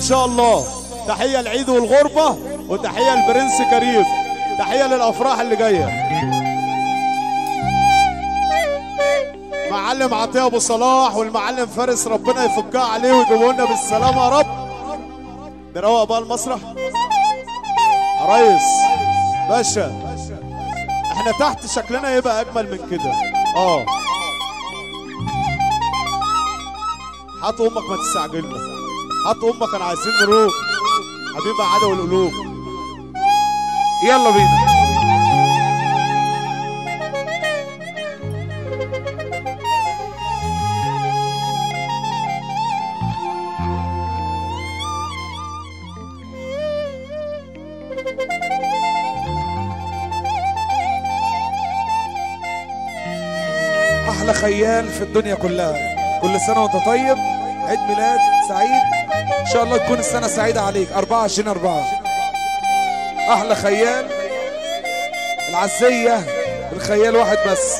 شاء الله تحيه العيد والغربه وتحيه البرنس كريم تحيه للافراح اللي جايه معلم عطيه ابو صلاح والمعلم فارس ربنا يفكها عليه ويجيبه لنا بالسلامه يا رب نروق بقى المسرح يا ريس باشا احنا تحت شكلنا يبقى اجمل من كده اه هات امك ما تستعجلنا هات امك انا عايزين نروح حبيبي عدو القلوب يلا بينا احلى خيال في الدنيا كلها كل سنه وانت طيب عيد ميلاد سعيد ان شاء الله تكون السنه سعيده عليك 24 4 احلى خيال العزيه الخيال واحد بس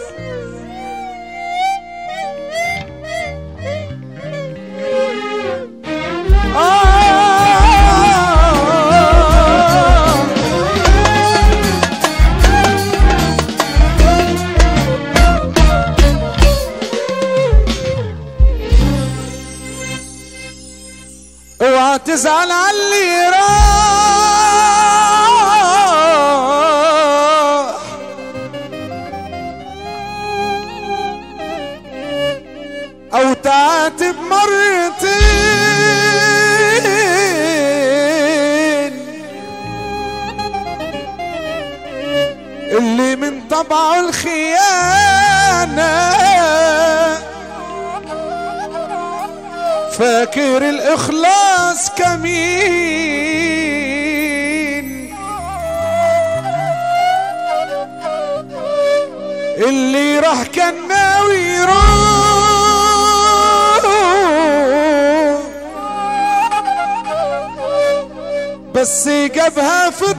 آه اوعى تزعل على اللي راح او تعاتب مرتين اللي من طبعه الخيانه فاكر الإخلاص كمين اللي راح كان ناوي يروح بس جابها في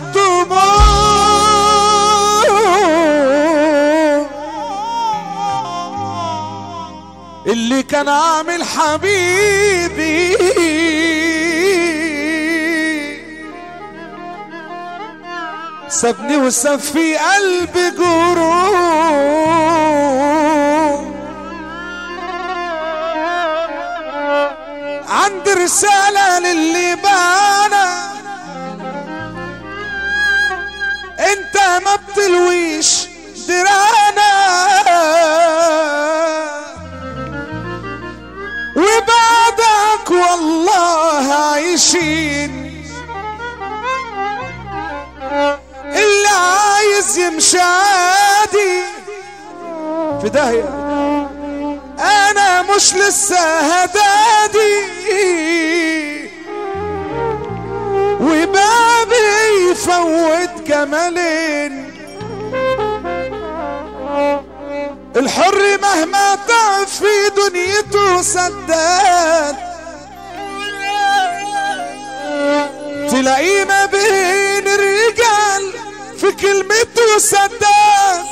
الدموع اللي كان عامل حبيبي سابني وساب في قلبي جروح عندي رسالة للي بانا انت ما بتلويش درانا وبعدك والله عايشين اللي عايز يمشي عادي في داهية انا مش لسه هدادي وبابي يفوت جمالين الحر مهما ضعف في دنيته سداد تلاقيه ما بين الرجال في كلمته سداد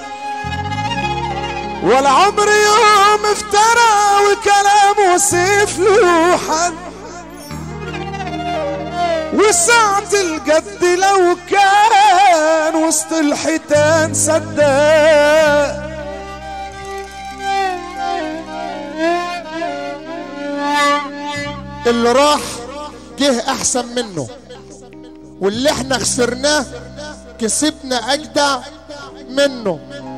ولا عمر يوم افترى وكلامه سيف له حد وساعة الجد لو كان وسط الحيتان سداد اللي راح جه احسن منه واللي احنا خسرناه كسبنا اجدع منه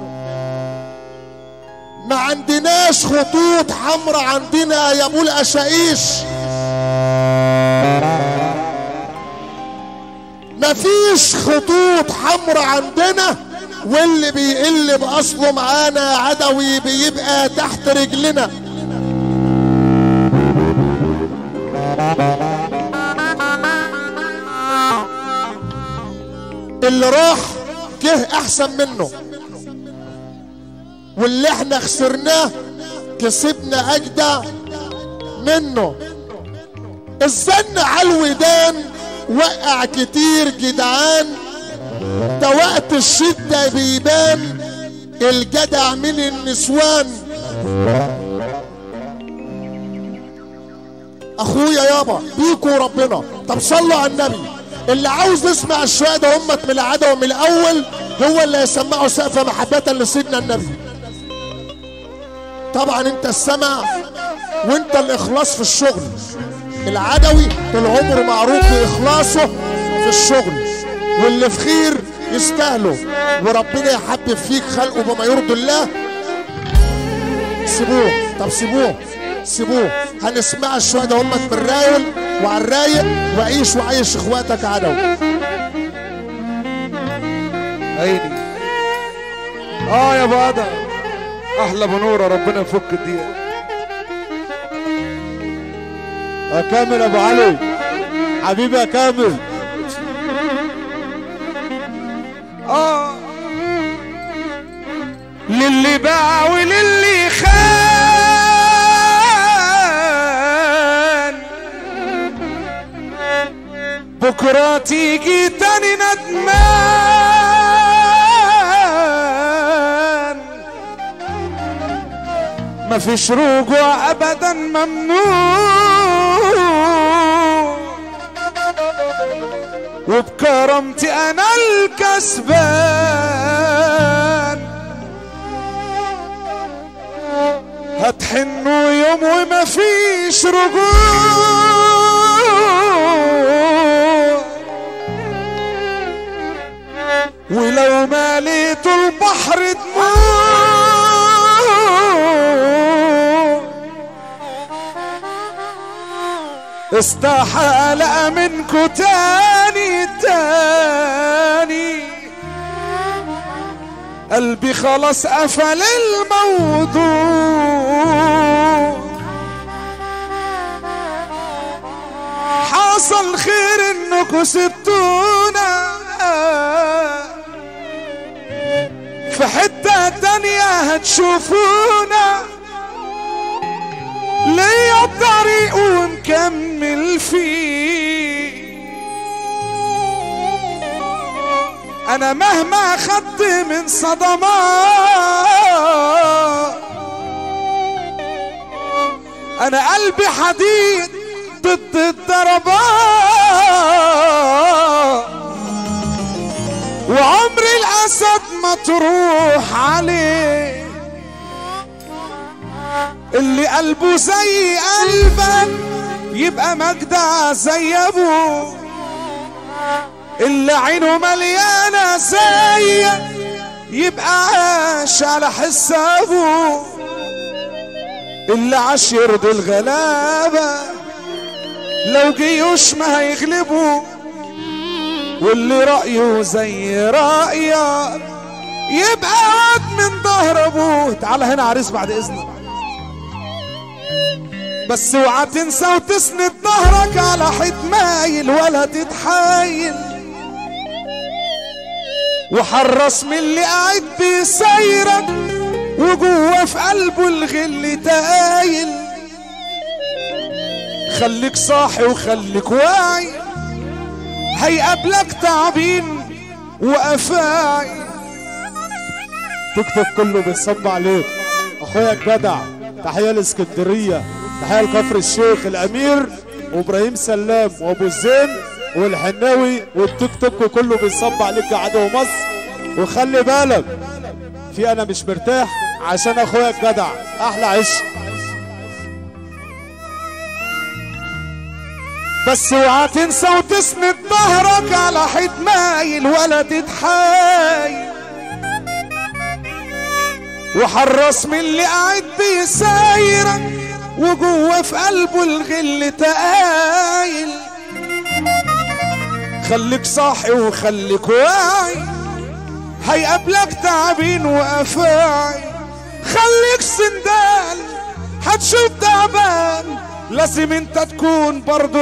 ما عندناش خطوط حمراء عندنا يا ابو القشاقيش مفيش خطوط حمراء عندنا واللي بيقل باصله معانا عدوي بيبقى تحت رجلنا اللي راح جه احسن منه واللي احنا خسرناه كسبنا اجدع منه الزن على الودان وقع كتير جدعان ده وقت الشدة بيبان الجدع من النسوان اخويا يابا بيكوا ربنا طب صلوا على النبي اللي عاوز يسمع الشوية ده همت من العدو من الاول هو اللي هيسمعه سقف محبة لسيدنا النبي طبعا انت السمع وانت الاخلاص في الشغل العدوي طول عمره معروف باخلاصه في الشغل واللي في خير يستاهله وربنا يحبب فيك خلقه بما يرضي الله سيبوه طب سيبوه سيبوه هنسمع شويه ده همك من الرايل وعلى الرايق وعيش وعيش اخواتك عدو عيني اه يا ابو ادم احلى بنوره ربنا يفك الدقيقه يا كامل ابو علي حبيبي يا كامل اه للي باع وللي خان بكرة تيجي تاني ندمان مفيش رجوع ابدا ممنوع وبكرامتي انا الكسبان هتحنوا يوم وما فيش رجوع ولو ماليت البحر دموع استحالة منكو تاني تاني قلبي خلاص قفل الموضوع حصل خير انكو سبتونا في حتة تانية هتشوفونا ليا الطريق ومكمل فيه انا مهما خدت من صدمات انا قلبي حديد ضد الضربات وعمر الاسد ما تروح عليه اللي قلبه زي قلبك يبقى مجدع زي ابوه اللي عينه مليانة زيك يبقى عاش على حسابه اللي عاش يرضي الغلابة لو جيوش ما هيغلبوا واللي رأيه زي رأيك يبقى عاد من ظهر ابوه تعال هنا عريس بعد اذنك بس اوعى تنسى وتسند ظهرك على حيط مايل ولا تتحايل وحرص من اللي قاعد بيسيرك وجوه في قلبه الغل تايل خليك صاحي وخليك واعي هيقابلك تعبين وقفاي تيك توك كله بيصب عليك اخويا الجدع تحيه الاسكندريه تحيه لكفر الشيخ الامير وابراهيم سلام وابو زين والحناوي والتيك توك كله بيصب عليك يا عدو مصر وخلي بالك في انا مش مرتاح عشان اخويا الجدع احلى عش بس اوعى تنسى وتسند ظهرك على حيط مايل ولا تتحايل وحرص من اللي قاعد بيسايرك وجوه في قلبه الغل تقايل خليك صاحي وخليك واعي هيقابلك تعبين وقفاعي خليك سندال هتشوف تعبان لازم انت تكون برضو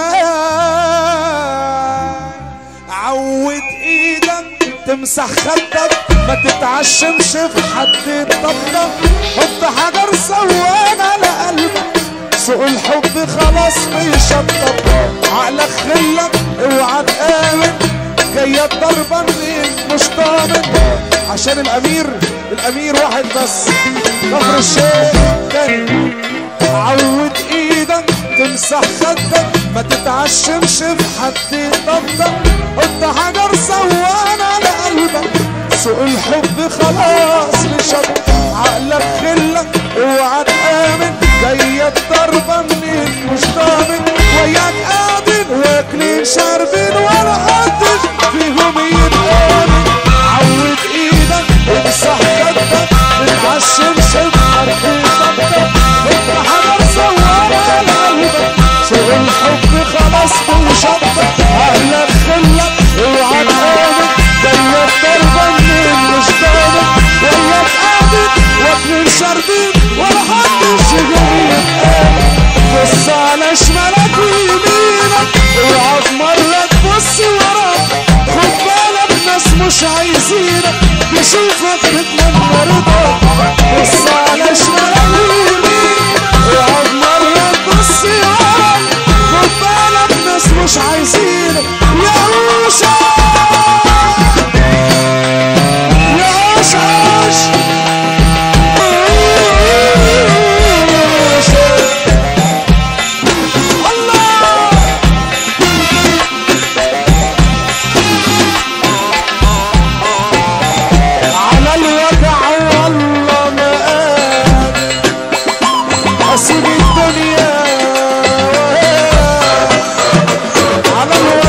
رفاع عود ايدك تمسح خدك ما تتعشمش في حد يطبطب حط حجر سوان على قلبك سوق الحب خلاص بيشطب عقلك خلك اوعى تآمن جاية الضربة منين مش ضامن عشان الامير الامير واحد بس كفر الشيخ تاني عود ايدك تمسح خدك ما تتعشمش في حد يطبطب حط حجر سوان على قلبك سوق الحب خلاص لشط عقلك خلك اوعى تآمن جاية الضربة منين مش ضامن وياك قاعدين واكلين شاربين ولا حدش فيهم يتآمن عود ايدك امسح خدك متعشمش في حد يطبطب حط حجر سوان على قلبك سوق الحب خلاص بوشطك اهلك خلك اوعى تآمن جاية الضربة منين مش ضامن وياك قاعدين واكلين شاربين ولا حدش يقوم يتآمن بص على شمالك ويمينك اوعى في مرة تبص وراك خد بالك ناس مش عايزينك يشوفك تتمنى رضاك بص على شمالك ويمينك اوعى في مرة تبص وراك خد بالك ناس مش عايزينك يا وشا يا وش عش الله على الوجع والله ما قال اسيب الدنيا وهي على الوجع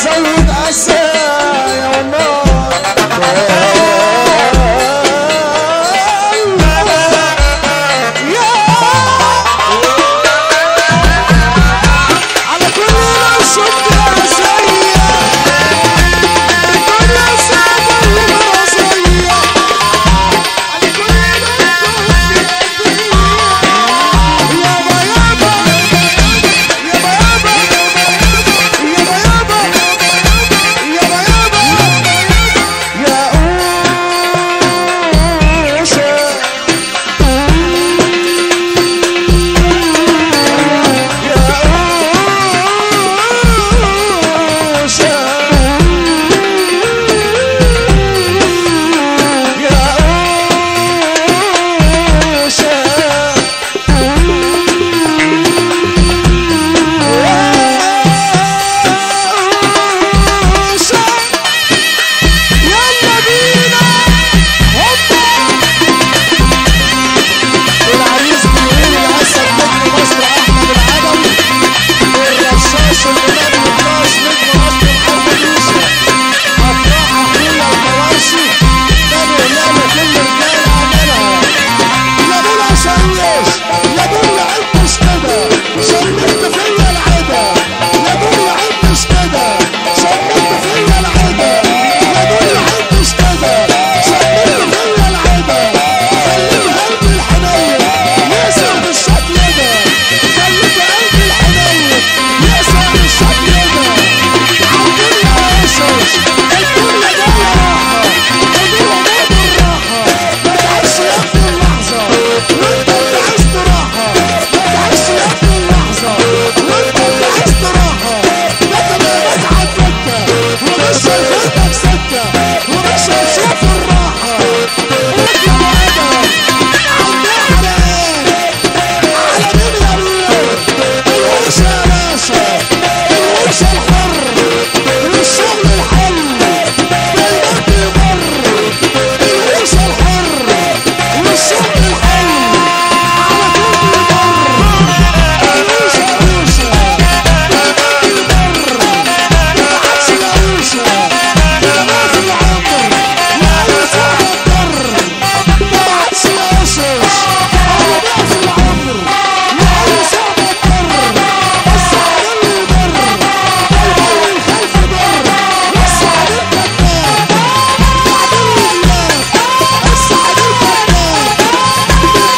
زود أسايا ونار على كل شد أسايا كل سنة ومصية على كل يابا يابا يابا يابا يابا يابا يابا يا أوشا يا أوشا يا أوشا يلا بينا هوبا العريس بيقول الاسد نجم مصر احمد العدوي الرشاش الامام الراس نجم مصر محمد يوسف افراح اخويا الفوارسي بنو هلال كل رجال عملها يا دول عشانيش يا دول عدتش كده شمت فيا العدا يا دول عدتش كده شمت فيا العدا يا دول عدتش كده شمت فيا العدا خليت قلبي الحنين يسع بالشكل ده خليت قلبي الحنين يسع بالشكل ده عالدنيا عيشش الدنيا جايه راحه الدنيا جايه بالراحه ما تعيش يا ابني اللحظه وانت عشت راحه ما تعيش يا ابني اللحظه وانت عشت راحه ده كلامك عالدكه ومش شايفينك سكه ومش شايف الراحه اطلع ادم عالنحر على مين يا ريت الورش يا باشا الورش الحر والشغل الحل دايما بيمر الورش الحر والشغل الحل على طول بيمر الورش يا باشا دايما بيمر ما عادش يا باشا يا ما في العمر يا يسوع الضر ما عادش يا باشا على ما في العمر يا يسوع الضر بس على اللي بر البر الخلف بر بس على الكتاب بعد الولاد بس على الكتاب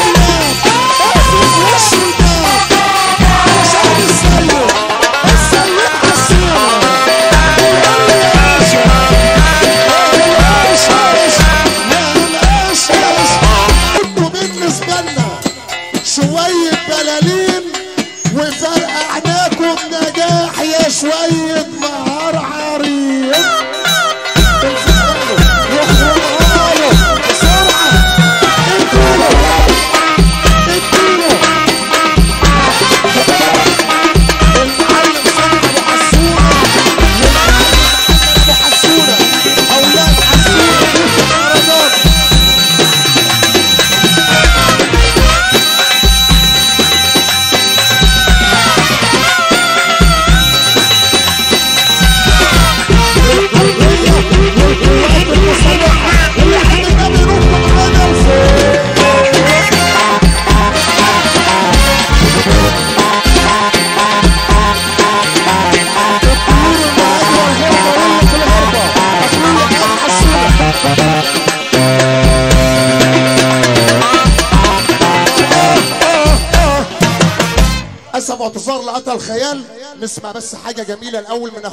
شوية بلالين وفرقعناكم نجاح يا شوية نهار عريض يخرجها له بسرعة ادوله ادوله المعلم سامح ابو حسونه ابو حسونه اولاد حسونه في المهرجان والقوات المسلحه اللي احنا بنروح معانا لفوق الطيور المهاجرة الغربة واللي في الغربة أخويا أبو حسونة اسف اعتذار لقطع الخيال نسمع بس حاجة جميلة الأول من أخويا